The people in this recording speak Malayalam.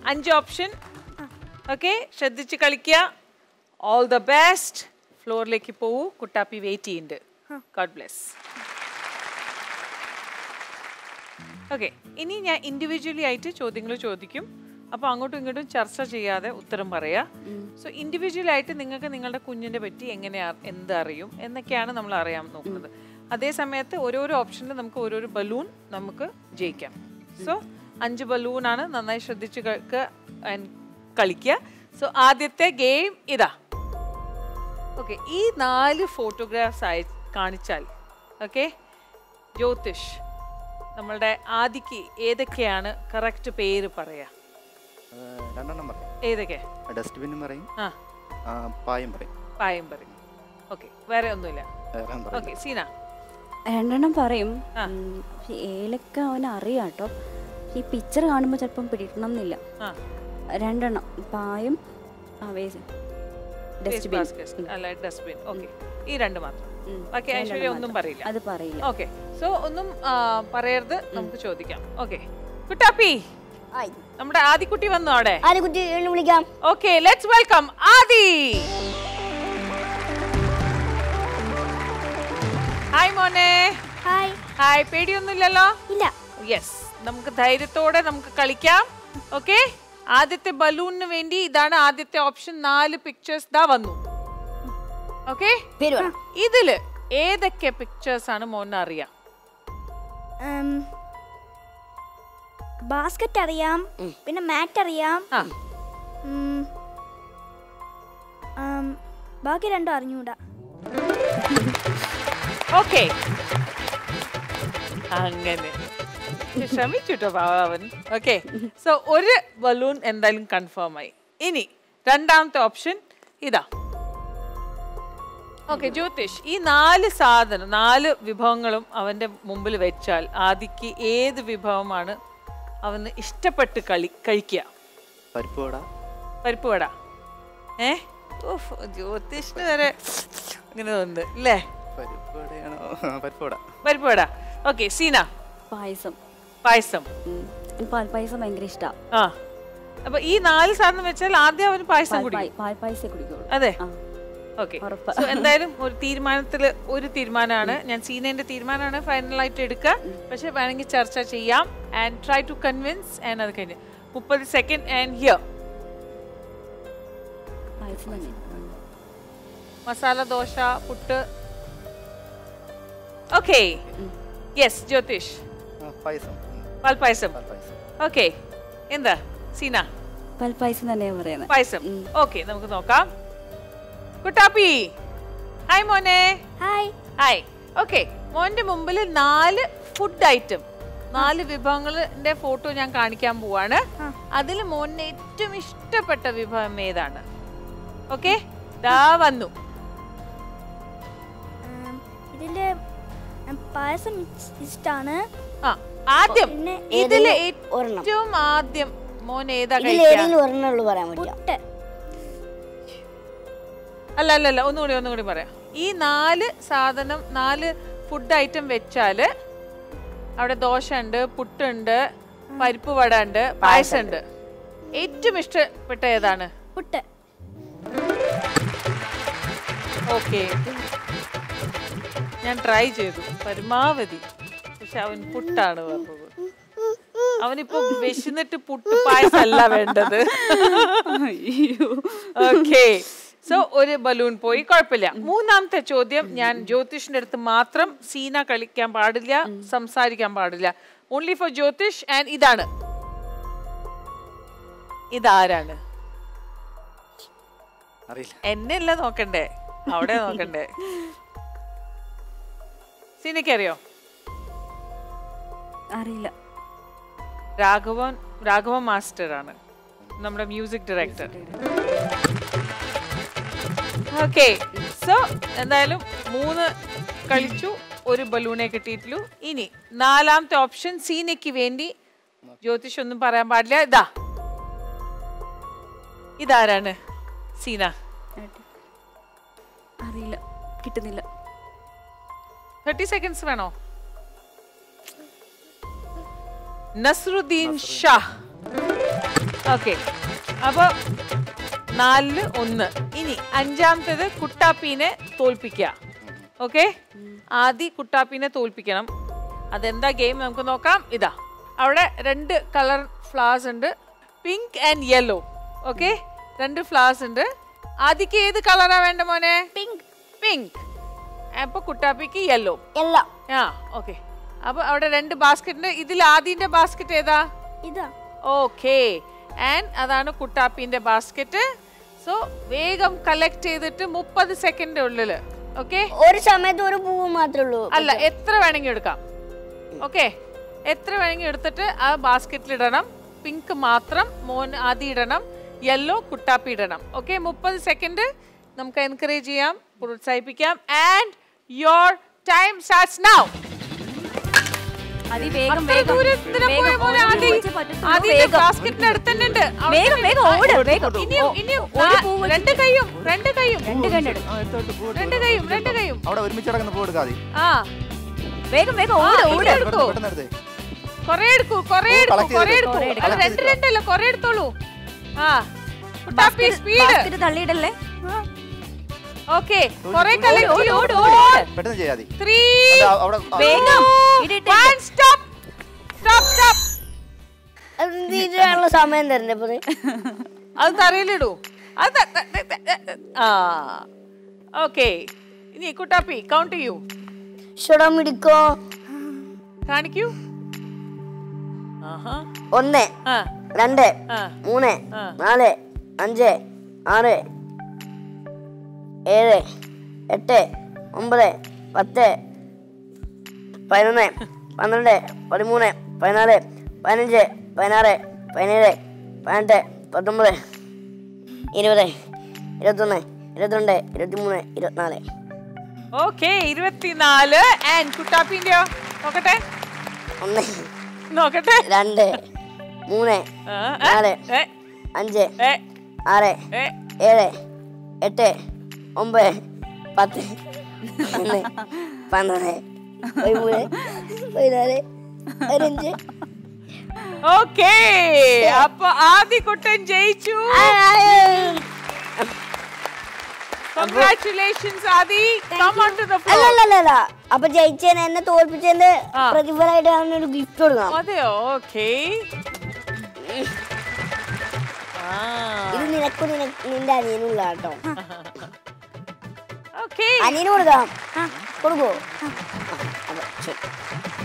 അഞ്ച് ഓപ്ഷൻ ഓക്കെ ശ്രദ്ധിച്ച് കളിക്കുക ഓൾ ദ ബെസ്റ്റ് ഫ്ലോറിലേക്ക് പോവൂ കുട്ടാപ്പി വെയിറ്റ് ചെയ്യുന്നുണ്ട് ഗോഡ് ബ്ലെസ് ഓക്കെ ഇനി ഞാൻ ഇൻഡിവിജ്വലി ആയിട്ട് ചോദ്യങ്ങൾ ചോദിക്കും അപ്പോൾ അങ്ങോട്ടും ഇങ്ങോട്ടും ചർച്ച ചെയ്യാതെ ഉത്തരം പറയാ സോ ഇൻഡിവിജ്വൽ ആയിട്ട് നിങ്ങൾക്ക് നിങ്ങളുടെ കുഞ്ഞിനെ പറ്റി എങ്ങനെ അ- എന്ത് അറിയും എന്നൊക്കെയാണ് നമ്മൾ അറിയാൻ നോക്കുന്നത് അതേ സമയത്ത് ഓരോരോ ഓപ്ഷനിൽ നമുക്ക് ഓരോരോ ബലൂൺ നമുക്ക് ജയിക്കാം സോ അഞ്ച് ബലൂൺ ആണ് നന്നായി ശ്രദ്ധിച്ച് ക- ക- and കളിക്കുക സോ ആദ്യത്തെ ഗെയിം ഇതാ ഓക്കെ ഈ നാല് ഫോട്ടോഗ്രാഫ്സ് അയ കാണിച്ചാൽ ഓക്കെ ജ്യോതിഷ് നമ്മളുടെ ആദിക്ക് ഏതൊക്കെയാണ് കറക്റ്റ് പേര് പറയാ രണ്ടെണ്ണം പറയും ഏതൊക്കെ ഡസ്റ്റ്ബിന്നും പറയും ആ ആ, പായും പറയും പായം പറയും ഓക്കെ വേറെ ഒന്നുമില്ല വേറെ ഒന്നും പറയും ഓക്കെ സീന രണ്ടെണ്ണം പറയും ആ. ഉം, പക്ഷെ ഏലക്ക അവന് അറിയാം കേട്ടോ ഈ പിക്ചർ കാണുമ്പോൾ ചിലപ്പം പിടിക്കണം എന്നില്ല ആ രണ്ടെണ്ണം പായും ആ വേസ് ഡസ്റ്റ്ബിൻ ബാസ്കറ്റ് അല്ല ഡസ്റ്റ്ബിൻ ഓക്കെ ഈ രണ്ട് മാത്രം ഉം. ബാക്കി ഐശ്വര്യ ഒന്നും പറയില്ല അത് പറയില്ല ഓക്കെ സോ ഒന്നും ആ, പറയരുത് നമുക്ക് ചോദിക്കാം ഓക്കെ കുട്ടാപ്പി ഹായ് നമ്മുടെ ആദിക്കുട്ടി വന്നു അവിടെ ആരെ കുട്ടി വിളിക്കാം okay let's welcome Aadi hi മോനെ ഹായ് ഹായ് പേടിയൊന്നുമില്ലല്ലോ ഇല്ല യെസ് നമുക്ക് ധൈര്യത്തോടെ നമുക്ക് കളിക്കാം ഓക്കെ ആദ്യത്തെ ബലൂണിന് വേണ്ടി ഇതാണ് ആദ്യത്തെ ഓപ്ഷൻ നാല് പിക്ചേഴ്സ് ദാ വന്നു ഓക്കെ പേര് പറ ഇതില് ഏതൊക്കെ പിക്ചേഴ്സ് ആണ് മോനെ അറിയാം ബാസ്ക്കറ്റ് അറിയാം പിന്നെ മാറ്റ് അറിയാം ആ ഉം, ആം, ബാക്കി രണ്ടും അറിഞ്ഞൂടാ ഓക്കെ അങ്ങനെ ശ്രമിച്ചുട്ടോ പാവൻ ഓക്കെ സോ ഒരു ബലൂൺ എന്തായാലും കൺഫേം ആയി ഇനി രണ്ടാമത്തെ ഓപ്ഷൻ ഇതാ ഓക്കെ ജ്യോതിഷ് ഈ നാല് സാധനം നാല് വിഭവങ്ങളും അവന്റെ മുമ്പിൽ വെച്ചാൽ ആദിക്ക് ഏത് വിഭവമാണ് അവന് ഇഷ്ടപ്പെട്ട് കളി കഴിക്കുക പരിപ്പ് വട പരിപ്പ് വട ഏ ഉഫ്, ജ്യോതിഷിന് വരെ ഇങ്ങനെ തോന്നുന്നു അല്ലേ പരിപ്പ് വടയാണോ പരിപ്പ് വട പരിപ്പ് വട ഓക്കെ സീന പായസം പായസം ഉം. എനിക്ക് പാൽ പായസം ഭയങ്കര ഇഷ്ടമാണ് ആ അപ്പൊ ഈ നാല് സാധനം വെച്ചാൽ ആദ്യം അവന് പായസം കുടിക്കും പാൽ പായസേ കുടിക്കുള്ളൂ അതെ ആ ഓക്കെ ഉറപ്പ്. എന്തായാലും ഒരു തീരുമാനത്തില് ഒരു തീരുമാനമാണ് ഞാൻ സീനന്റെ തീരുമാനമാണ് ഫൈനൽ ആയിട്ട് എടുക്കുക പക്ഷെ വേണമെങ്കിൽ ചർച്ച ചെയ്യാം and try to convince and അത് കഴിഞ്ഞ് മുപ്പത് സെക്കൻഡ് ആൻഡ് ഹിയർ പായസം തന്നെ ഉം. മസാല ദോശ പുട്ട് ഓക്കെ യെസ് ജ്യോതിഷ് ആ, പായസം ഉം, പാൽപായസം പാൽപ്പായസം ഓക്കെ എന്താ സീന പാൽ പായസം തന്നെയാണ് പറയുന്നത് പായസം ഓക്കെ നമുക്ക് നോക്കാം കുട്ടാപ്പി ഹായ് മോനെ ഹായ് ഹായ് ഓക്കെ മോന്റെ മുമ്പിൽ നാല് ഫുഡ് ഐറ്റം നാല് വിഭവങ്ങളുടെ ഫോട്ടോ ഞാൻ കാണിക്കാൻ പോവാണ് അതിൽ മോന് ഏറ്റവും ഇഷ്ടപ്പെട്ട വിഭവം ഏതാണ് ഓക്കെ ദാ വന്നു ആം, ഇതില് ആം, പായസം ഇഷ്- ഇഷ്ടാണ് ആ ആദ്യം പിന്നെ ഇതില് ഏതെങ്കിലും ഒരെണ്ണം. ഏറ്റവും ആദ്യം മോൻ ഏതാ ഇതിൽ കഴിക്കുക ഏതെങ്കിലും ഒരെണ്ണേ ഉള്ളൂ പറയാൻ പറ്റില്ല പുട്ട് അല്ല അല്ല അല്ല ഒന്നുകൂടി ഒന്നുകൂടി പറയാം ഈ നാല് സാധനം നാല് ഫുഡ് ഐറ്റം വെച്ചാല് അവിടെ ദോശ ഉണ്ട് പുട്ടുണ്ട് പരിപ്പ് വട ഉണ്ട് പായസം ഉണ്ട് ഏറ്റവും ഇഷ്ടപ്പെട്ട ഏതാണ് പുട്ട് ഓക്കെ ഞാൻ ട്രൈ ചെയ്തു പരമാവധി പക്ഷെ അവൻ പുട്ടാണ് പറഞ്ഞത് അവനിപ്പോ വിശന്നിട്ട് പുട്ട് പായസമല്ല വേണ്ടത് ഓക്കെ സോ ഒരു ബലൂൺ പോയി കുഴപ്പമില്ല മൂന്നാമത്തെ ചോദ്യം ഞാൻ ജ്യോതിഷിന്റെ അടുത്ത് മാത്രം സീന കളിക്കാൻ പാടില്ല സംസാരിക്കാൻ പാടില്ല ഓൺലി ഫോർ ജ്യോതിഷ് ആൻഡ് ഇതാണ് ഇതാരാണ് അറിയില്ല എന്നെയല്ല നോക്കണ്ടേ അവിടെ നോക്കണ്ടേ സീനയ്ക്കറിയോ അറിയില്ല രാഘവൻ രാഘവൻ മാസ്റ്റർ ആണ് നമ്മുടെ മ്യൂസിക് ഡയറക്ടർ ഓക്കെ സോ എന്തായാലും മൂന്ന് കളിച്ചു ഒരു ബലൂണെ കിട്ടിയിട്ടുള്ളൂ ഇനി നാലാമത്തെ ഓപ്ഷൻ സീനയ്ക്ക് വേണ്ടി ജ്യോതിഷ് ഒന്നും പറയാൻ പാടില്ല ഇതാ ഇതാരാണ് സീന അറിയില്ല കിട്ടുന്നില്ല തേർട്ടി സെക്കൻഡ്സ് വേണോ നസ്രുദ്ദീൻ ഷാ ഓക്കെ അപ്പൊ നാലില് ഒന്ന് ഇനി അഞ്ചാമത്തേത് കുട്ടാപ്പീനെ തോൽപ്പിക്കുക ഓക്കെ ആദ്യ കുട്ടാപ്പീനെ തോൽപ്പിക്കണം അതെന്താ ഗെയിം നമുക്ക് നോക്കാം ഇതാ അവിടെ രണ്ട് കളർ ഫ്ലവേഴ്സ് ഉണ്ട് പിങ്ക് ആൻഡ് യെല്ലോ ഓക്കെ രണ്ട് ഫ്ലവേഴ്സ് ഉണ്ട് ആദ്യക്ക് ഏത് കളറാ വേണ്ട മോനെ പിങ്ക് പിങ്ക് അപ്പൊ കുട്ടാപ്പിക്ക് യെല്ലോ എല്ലാം ആ ഓക്കെ അപ്പൊ അവിടെ രണ്ട് ബാസ്ക്കറ്റ് ഉണ്ട് ഇതിൽ ആദ്യന്റെ ബാസ്ക്കറ്റ് ഏതാ ഇതാ ഓക്കെ ആൻഡ് അതാണ് കുട്ടാപ്പിന്റെ ബാസ്ക്കറ്റ് സോ വേഗം കളക്ട് ചെയ്തിട്ട് മുപ്പത് സെക്കൻഡ് ഉള്ളില് ഓക്കെ ഒരു സമയത്ത് ഒരു പൂവ് മാത്രമേ ഉള്ളൂ അല്ല എത്ര വേണമെങ്കിൽ എടുക്കാം ഓക്കെ എത്ര വേണമെങ്കിൽ എടുത്തിട്ട് ആ ബാസ്ക്കറ്റിൽ ഇടണം പിങ്ക് മാത്രം മോൻ ആദ്യം ഇടണം യെല്ലോ കുട്ടാപ്പി ഇടണം ഓക്കെ മുപ്പത് സെക്കൻഡ് നമുക്ക് എൻകറേജ് ചെയ്യാം പ്രോത്സാഹിപ്പിക്കാം and your time starts now അതി വേഗം അത്ര വേഗം ദൂരം എന്തിനാ വേഗം പോയെ മോനെ? ഓടി ആദി? ഓടിച്ചേ പറ്റത്തുള്ളൂ. ആദി ഇത് വേഗം. ബാസ്ക്കറ്റിന്റെ അടുത്ത് തന്നെ ഉണ്ട്. അവിടെ വേഗം തന്നെ വേഗം ആ, ഓട് വേഗം ഇനിയും ഇനിയും നാ- പൂവ് രണ്ട് കൈയും രണ്ട് കൈയും രണ്ട് കണ്ണെടു ആ, എടുത്തോ, എടുത്തോ, പൂ എടുത്തോ, രണ്ട് എടുത്തോ. കൈയും രണ്ട് കൈയും അവിടെ ഒരുമിച്ച് കിടക്കുന്ന പൂ എടുക്കാതെ ആ വേഗം വേഗം ആ, ഓട് ഇനി ഓട് എടുക്കൂ. പെട്ടെന്ന് എടുത്തേ കൊറേ എടുക്കൂ കൊറേ ഓ, എടുക്കൂ collect കൊറേ ചെയ്ത് എടുക്കൂ കൊറേ അത് എടുക്കാം. രണ്ട് രണ്ടല്ല കൊറേ എടുത്തോളൂ ആ കുട്ടാപ്പി ബാസ്ക്കറ്റ് സ്പീഡ് ബാസ്ക്കറ്റ് തള്ളിയിടല്ലേ ഓക്കെ കൊറേ കളക്ട് ഓട്, ചെയ്യൂ ഓട്, ഓട്, ഓട്. പെട്ടെന്ന് ചെയ്യാതെ ത്രീ അല്ല, അവിടെ ആ, വേഗം ഇടിട്ട് വൺ സ്റ്റോപ്പ് സ്റ്റോപ്പ് സ്റ്റോപ്പ് അത് തീരാനുള്ള സമയം തരണ്ടേ ഇപ്പൊ ഇത്? അത് തറയിലിടൂ അത് ത- ത- ത- ത- ത- ആ ഓക്കെ ഇനി കുട്ടാപ്പി കൗണ്ട് ചെയ്യൂ ഷുടം ഇടിക്കോ കാണിക്കൂ ആഹാ ഒന്ന് ആ രണ്ട് ആ മൂന്ന് ആ. നാല് അഞ്ച് ആറ് ഏഴ് എട്ട് ഒമ്പത് പത്ത് പതിനൊന്ന് പന്ത്രണ്ട് പതിമൂന്ന് പതിനാല് പതിനഞ്ച് പതിനാറ് പതിനേഴ് പതിനെട്ട് പത്തൊമ്പത് ഇരുപത് ഇരുപത്തൊന്ന് ഇരുപത്തിരണ്ട് ഇരുപത്തിമൂന്ന് ഇരുപത്തിനാല് ഓക്കെ ഇരുപത്തിനാല് ആൻഡ് കുട്ടാപ്പിന്റെയോ നോക്കട്ടെ ഒന്ന് നോക്കട്ടെ രണ്ട് മൂന്ന് ആ, ആ, നാല് ഏ, അഞ്ച് ഏ, ആറ് ഏ. ഏഴ് എട്ട് ഒമ്പത് പത്ത് ഒന്ന് പന്ത്രണ്ട് പതിമൂന്ന് പതിനാല് പതിനഞ്ച് ഓക്കെ അപ്പൊ ആദ്യ കുട്ടൻ ജയിച്ചു congratulations Aadi come on to the floor അല്ലല്ലല്ല അപ്പൊ ജയിച്ചതിന് എന്നെ തോൽപ്പിച്ചതിന്റെ ആ. പ്രതിഫലമായിട്ട് അവനൊരു ഗിഫ്റ്റ് കൊടുക്കണം അതെയോ ഓക്കെ ഇത് നിനക്കും നിനക്ക് നിന്റെ അനിയനുള്ള കേട്ടോ ഓക്കെ അനിയന് കൊടുക്കാം കൊടുക്കോ ആ, അതെ ശരി